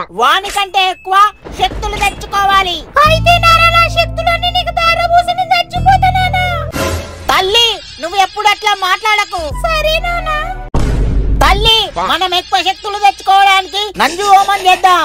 వానికంటే ఎక్కువ శక్తులు తెచ్చుకోవాలి అయితే నారా శక్తులన్నీ నీకు దారబూసి నేను చచ్చిపోతానా తల్లి నువ్వు ఎప్పుడు అట్లా మాట్లాడకు సరే నానా తల్లి మనం ఎక్కువ శక్తులు తెచ్చుకోవడానికి నంజు హోమం చేద్దాం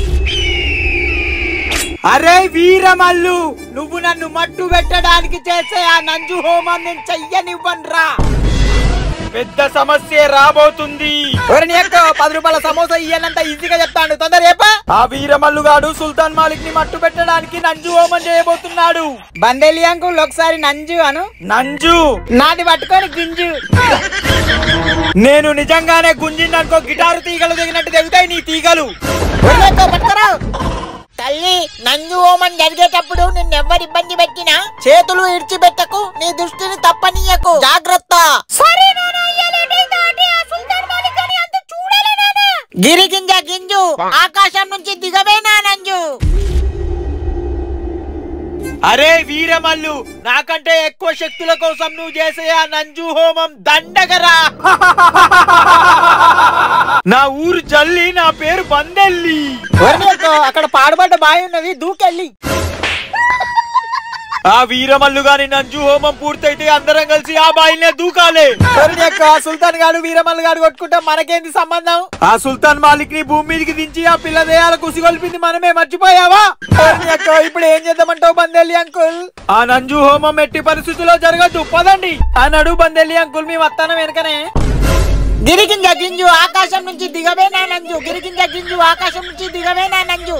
అరే వీరమల్లు నువ్వు నన్ను మట్టు పెట్టడానికి చేసే ఆ నంజు హోమం నేను చెయ్యనివ్వనురా పెద్ద సమస్య రాబోతుంది ఎవరిని ఎక్క పది రూపాయల సమోసా ఇయ్యనంత ఈజీగా చెప్తాడు తొందర చెప్ప ఆ వీరమల్లు గాడు సుల్తాన్ మాలిక్ ని మట్టు పెట్టడానికి నంజు హోమం చేయబోతున్నాడు బందేలి అంకుల్ ఒకసారి నంజు అను నంజు నాది పట్టుకొని గింజు నేను నిజంగానే గుంజిందనుకో గిటారు తీగలు దిగినట్టు దిగుతాయి నీ తీగలు వదిలేకో, పట్టుకురావు. తల్లి నంజు హోమం జరిగేటప్పుడు నిన్నెవ్వరు ఇబ్బంది పెట్టినా చేతులు ఇడిచిపెట్టకు నీ దృష్టిని తప్పనీయకు జాగ్రత్త గిరిగింజ గింజు ఆకాశం నుంచి దిగవేనా నంజు అరే వీరమల్లు నాకంటే ఎక్కువ శక్తుల కోసం నువ్వు చేసే ఆ నంజు హోమం దండగరా నా ఊరు జల్లి నా పేరు బందెల్లి అక్కడ పాడుబడ్డ బావి ఉన్నది దూకెళ్ళి ఆ వీరమల్లు గాని నంజు హోమం పూర్తయితే అందరం కలిసి ఆ బాయినే దూకాలే సుల్తాన్ గాడు వీరమల్లు గాడు కొట్టుకుంటే మనకేంది సంబంధం ఆ సుల్తాన్ మాలిక్ ని భూమి మీదకి దించి ఆ పిల్ల దేయాల కుసిగొల్పింది మనమే మర్చిపోయావా ఎవరిని అక్క ఇప్పుడు ఏం చేద్దామంటావు బందెల్లి అంకుల్ ఆ నంజు హోమం ఎట్టి పరిస్థితుల్లో జరగద్దు పదండి అన్నాడు బందెల్లి అంకుల్ మీ వస్తానం వెనకనే గిరిగింజ గింజు ఆకాశం నుంచి దిగవేనా నంజు గిరిగింజ గింజు ఆకాశం నుంచి దిగవేనా నంజు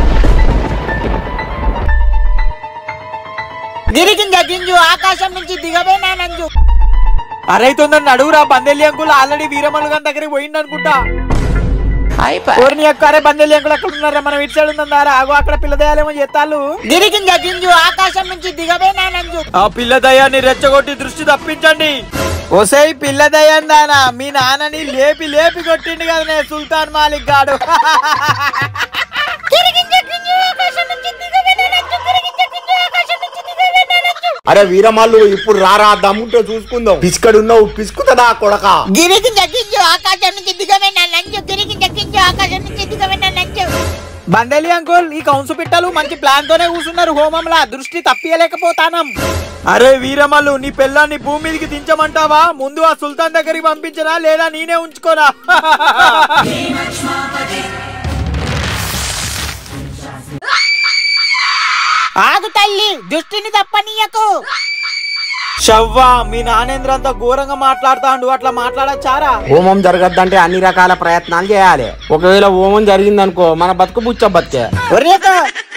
గిరిగింజ గింజు ఆకాశం నుంచి దిగవేనా నంజు అరే తొందర నడువురా బందెల్లి అంకుల్ ఆల్రెడీ వీరమల్లు గారి దగ్గరికి పోయింది అనుకుంటా ఎవరిని యొక్క అరే బందెల్లి అంకుల్ అక్కడ ఉన్నారా మనం ఇటు సైడ్ ఉందా ఆగు అక్కడ పిల్ల దయాలేమో చేస్తాలు గిరిగింజ గింజు ఆకాశం నుంచి దిగవేనా నంజు ఆ పిల్ల దయాన్ని రెచ్చగొట్టి దృష్టి తప్పించండి ఒసై పిల్ల దయ్యందానా మీ నాన్నని లేపి లేపి కొట్టిండు కదనే సుల్తాన్ మాలిక్ గాడు గిరిగింజ గింజు ఆకాశం నుంచి దిగవేనా నంజు గిరిగింజ గింజు ఆకాశం నుంచి దిగవేనా నంజు అరే వీరమల్లు ఇప్పుడు రారా దమ్ముంటే చూసుకుందాం పిసుకడున్నావు పిసుకుతుందా కొడక గిరిగింజ గింజు ఆకాశం నుంచి దిగవేనా నంజు గిరిగింజ గింజు ఆకాశం నుంచి దిగవేనా నంజు బందెలి అంకుల్ ఈ కౌన్సు పిట్టలు మంచి ప్లాన్ తోనే కూర్చున్నారు హోమంలా దృష్టి తప్పియలేకపోతానం అరే వీరమల్లు నీ పిల్లాన్ని భూమి మీదకి దించమంటావా ముందు ఆ సుల్తాన్ దగ్గరికి పంపించరా లేదా నేనే ఉంచుకోరా ఆగు తల్లి దృష్టిని తప్పనీయకు షవ్వా మీ నానేంద్ర అంత ఘోరంగా మాట్లాడుతాండు అట్లా మాట్లాడచ్చారా హోమం జరగద్దంటే అన్ని రకాల ప్రయత్నాలు చేయాలి ఒకవేళ హోమం జరిగిందనుకో మన బతుకు బుచ్చ బతికే ఒరేక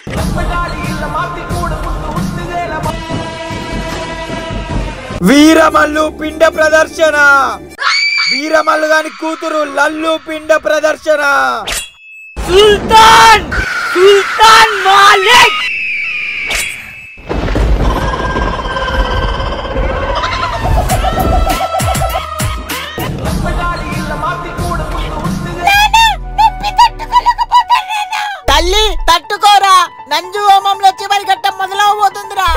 వీరమల్లు పిండ ప్రదర్శన వీరమల్లు గాని కూతురు లల్లు పిండ ప్రదర్శన సుల్తాన్ సుల్తాన్ మాలిక్ తల్లి తట్టుకోరా నంజు హోమంలో చివరి ఘట్టం మొదలవబోతుందిరా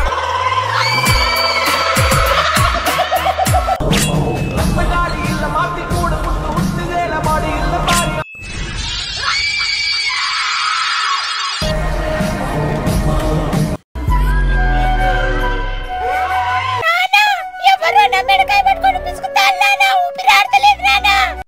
ఎవరో నా మెడకాయ పట్టుకొని పిసుకుతాను నాన్న ఊపిరాడతలేదు నాన్న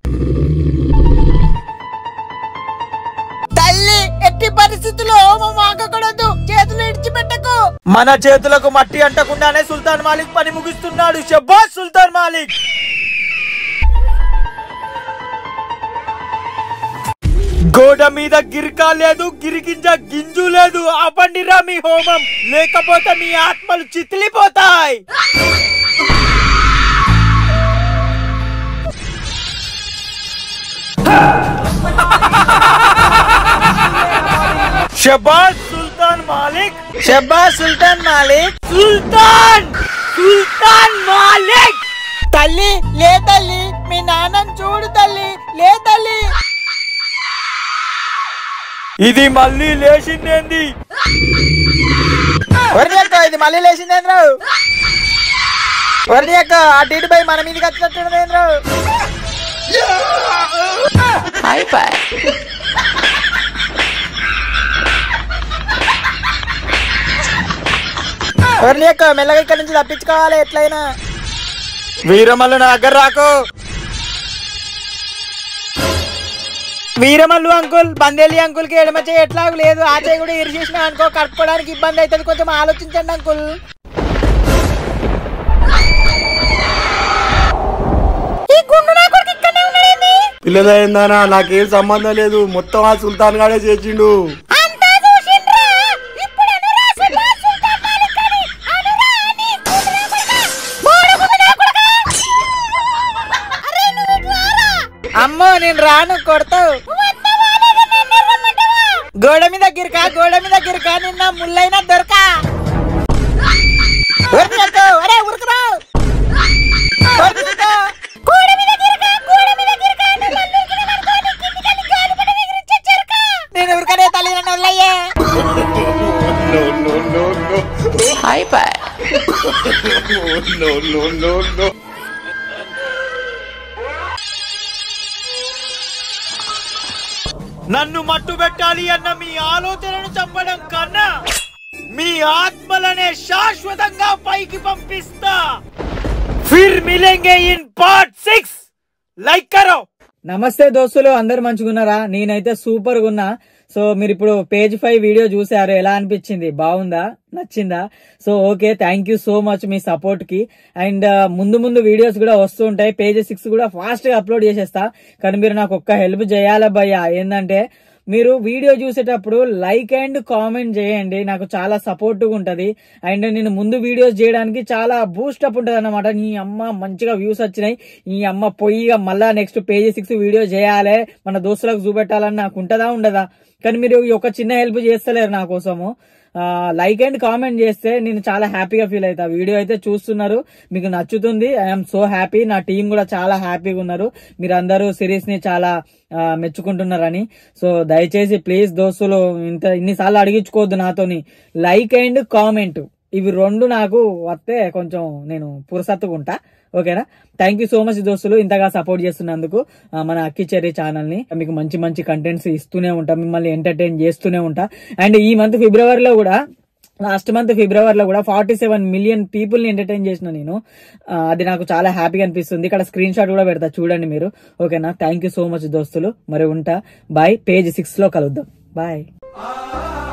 తల్లి ఎట్టి పరిస్థితుల్లో హోమం ఆగకూడదు చేతులు ఇడిచిపెట్టకు మన చేతులకు మట్టి అంటకుండానే సుల్తాన్ మాలిక్ పని ముగిస్తున్నాడు షబ్బాస్ సుల్తాన్ మాలిక్ గోడ మీద గిరికా లేదు గిరిగింజ గింజు లేదు ఆపండిరా మీ హోమం లేకపోతే మీ ఆత్మలు చితిలిపోతాయి షబాజ్ సుల్తాన్ మాలిక్ షబాజ్ సుల్తాన్ మాలిక్ సుల్తాన్ సుల్తాన్ మాలిక్ తల్లి లే తల్లి మీ నాన్నని చూడు తల్లి లే తల్లి ఇది మళ్ళీ లేచిందేంది వరి అక్క ఇది మళ్ళీ లేచిందేంద్ర వరి అక్క ఆ టీటి పై మన మీదకి వచ్చినట్టున్నదేంద్ర ఎవరిని ఎక్కువ మెల్లగా ఇక్కడ నుంచి తప్పించుకోవాలి ఎట్లయినా వీరమల్లు నా దగ్గర రాకు వీరమల్లు అంకుల్ బందేలి అంకుల్ కి ఎడమ చేయి ఎట్లా లేదు ఆ చేయి కూడా ఇరిచేసిన అనుకో కట్టుకోవడానికి ఇబ్బంది అవుతుంది కొంచెం ఆలోచించండి అంకుల్ ఈ గుండు నా కొడుకు ఇక్కడనే ఉన్నాడేంది పిల్లలైందానా నాకేం సంబంధం లేదు మొత్తం ఆ సుల్తాన్ గాడే చేసిండు అంతా చూసిండ్రా ఇప్పుడు అనురా సుల్తాన్ సుల్తాన్ మాలిక్ అని అనురా అని గుండు నా కొడుకా బోడు గుండు నా కొడుకా అరే నువ్వు ఇటు రారా అమ్మో నేను రాను కొడతావు వస్తావా లేదా నన్ను రమ్మంటావా గోడ మీద గిరికా గోడ మీద గిరికా నిన్న ముళ్ళైనా దొరకా ఎవరిని ఎక్కువ? ఒరే ఉరుకురా ఎవరిని ఎక్కువ? గోడ మీద గిరక గోడ మీద గిరక నువ్వు నన్ను ఉరికినవనుకో, నీ కిందికెళ్ళి గాలిపటం ఎగిరించే చెరక. నేను ఉరకనే తల్లి నన్ను వదిలేయ్యే నన్ను మట్టు పెట్టాలి అన్న మీ ఆలోచనను చంపడం కన్నా మీ ఆత్మలనే శాశ్వతంగా పైకి పంపిస్తా ఫిర్ మిలేంగే ఇన్ పార్ట్ సిక్స్ లైక్ కరో నమస్తే దోస్తులు అందరు మంచిగున్నారా నేనైతే సూపర్ గా ఉన్నా సో మీరు ఇప్పుడు పేజ్ ఫైవ్ వీడియో చూసారు ఎలా అనిపించింది బాగుందా నచ్చిందా so okay thank you so much మీ సపోర్ట్ కి అండ్ ముందు ముందు వీడియోస్ కూడా వస్తూ ఉంటాయి పేజ్ సిక్స్ కూడా ఫాస్ట్ గా అప్లోడ్ చేసేస్తా కానీ మీరు నాకు ఒక్క హెల్ప్ చేయాలా భయ్యా ఏంటంటే మీరు వీడియో చూసేటప్పుడు లైక్ అండ్ కామెంట్ చేయండి నాకు చాలా సపోర్ట్ గా ఉంటది అండ్ నేను ముందు వీడియోస్ చేయడానికి చాలా బూస్ట్ అప్ ఉంటది అనమాట నీ అమ్మ మంచిగా వ్యూస్ వచ్చినాయి ఈ అమ్మ పొయ్యిగా మళ్ళా నెక్స్ట్ పేజీ సిక్స్ వీడియో చేయాలి మన దోస్తులకు చూపెట్టాలని నాకు ఉంటదా ఉండదా కానీ మీరు ఈ ఒక చిన్న హెల్ప్ చేస్తలేరు నా కోసము లైక్ అండ్ కామెంట్ చేస్తే నేను చాలా హ్యాపీగా ఫీల్ అవుతా వీడియో అయితే చూస్తున్నారు మీకు నచ్చుతుంది ఐఎమ్ సో హ్యాపీ నా టీం కూడా చాలా హ్యాపీగా ఉన్నారు మీరు అందరూ సిరీస్ ని చాలా ఆ, మెచ్చుకుంటున్నారని సో దయచేసి ప్లీజ్ దోస్తులు ఇంత ఇన్నిసార్లు అడిగించుకోవద్దు నాతోని లైక్ అండ్ కామెంట్ ఇవి రెండు నాకు వస్తే కొంచెం నేను పురసత్తుకుంటా ఓకేనా థ్యాంక్ యూ సో మచ్ దోస్తులు ఇంతగా సపోర్ట్ చేస్తున్నందుకు ఆ, మన అక్కి చెర్రీ ఛానల్ ని మీకు మంచి మంచి కంటెంట్స్ ఇస్తూనే ఉంటా మిమ్మల్ని ఎంటర్టైన్ చేస్తూనే ఉంటా అండ్ ఈ మంత్ ఫిబ్రవరిలో కూడా లాస్ట్ మంత్ ఫిబ్రవరిలో కూడా ఫార్టీ సెవెన్ మిలియన్ పీపుల్ ని ఎంటర్టైన్ చేసిన నేను ఆ, అది నాకు చాలా హ్యాపీగా అనిపిస్తుంది ఇక్కడ స్క్రీన్ షాట్ కూడా పెడతా చూడండి మీరు ఓకేనా థ్యాంక్ యూ సో మచ్ దోస్తులు మరి ఉంటా బాయ్ పేజ్ సిక్స్ లో కలుద్దాం బాయ్